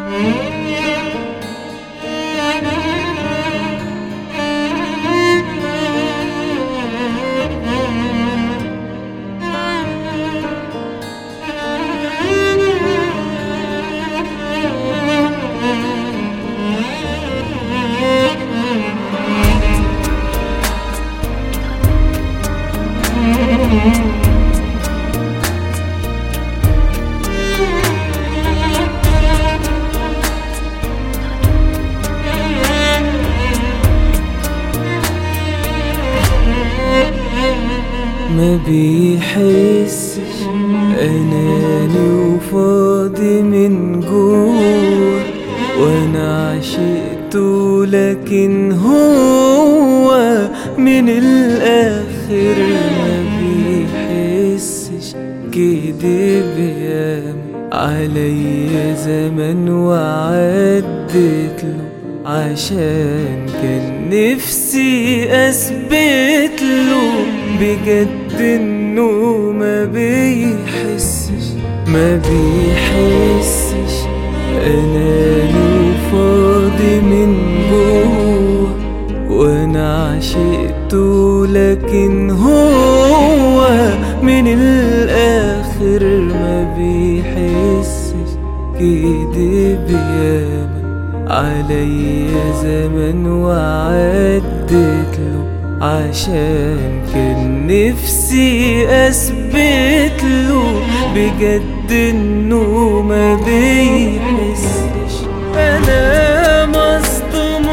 ما بيحسش اناني وفاضي من جوه وانا عشقته لكن هو من الاخر ما بيحسش كدب ياما عليا زمن وعدت له عشان كان نفسي اثبت له بجد انه ما بيحسش ما بيحسش اناني وفاضي من جوه وانا عشقته لكن هو من الاخر ما بيحسش كدب ياما عليا زمن وعدت له عشان كان نفسي اثبت له بجد انه ما بيحسش انا مصدوم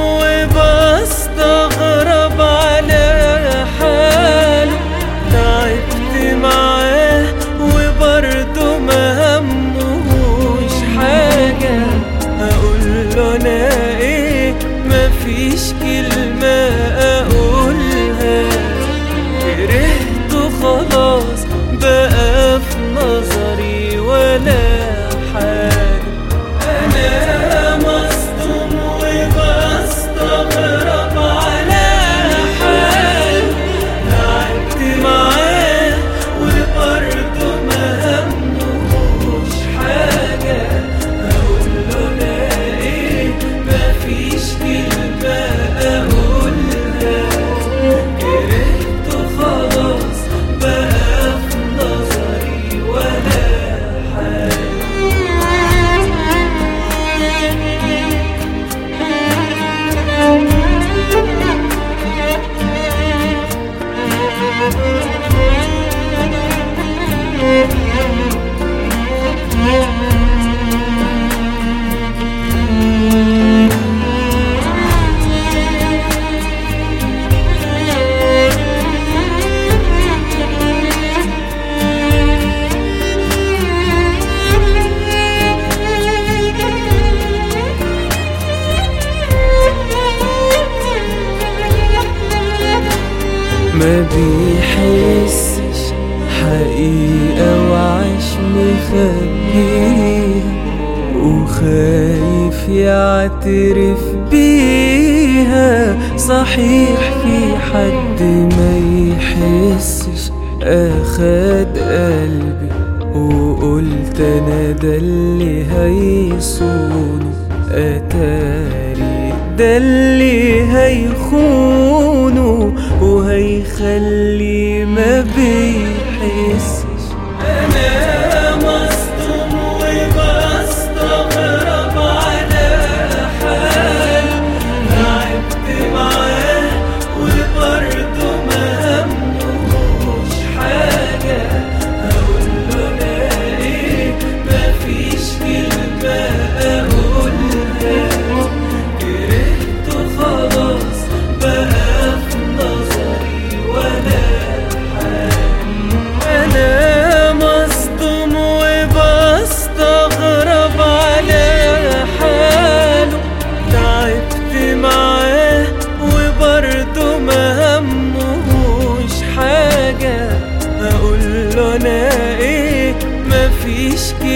وبستغرب على حاله تعبت معاه وبرضه ما همهوش حاجة هقول له انا ايه مفيش كلمة اقولها كرهته خلاص بقى في نظري ولا حاجة انا مصدوم وبستغرب على حاله تعبت معاه وبرضه ما همهوش حاجة أقول له أنا إيه مفيش كلمة أقولها كرهته خلاص بقى في نظري ولا ما بيحسش حقيقة وعاش مخبيها وخايف يعترف بيها صحيح في حد ما يحسش اخد قلبي وقلت انا ده اللي هيصونه اتاري ده اللي هيخونه وهيخلي ما بيحسش انا مصدوم وبستغرب على حاله تعبت معاه وبرضه ما همهوش حاجة أقول له أنا إيه مفيش كلمة أقولها كرهته خلاص بقى في نظري ولا أنا مصدوم وبستغرب على حاله تعبت معاه وبرضه ما همهوش حاجة أقول له أنا إيه مفيش كلمة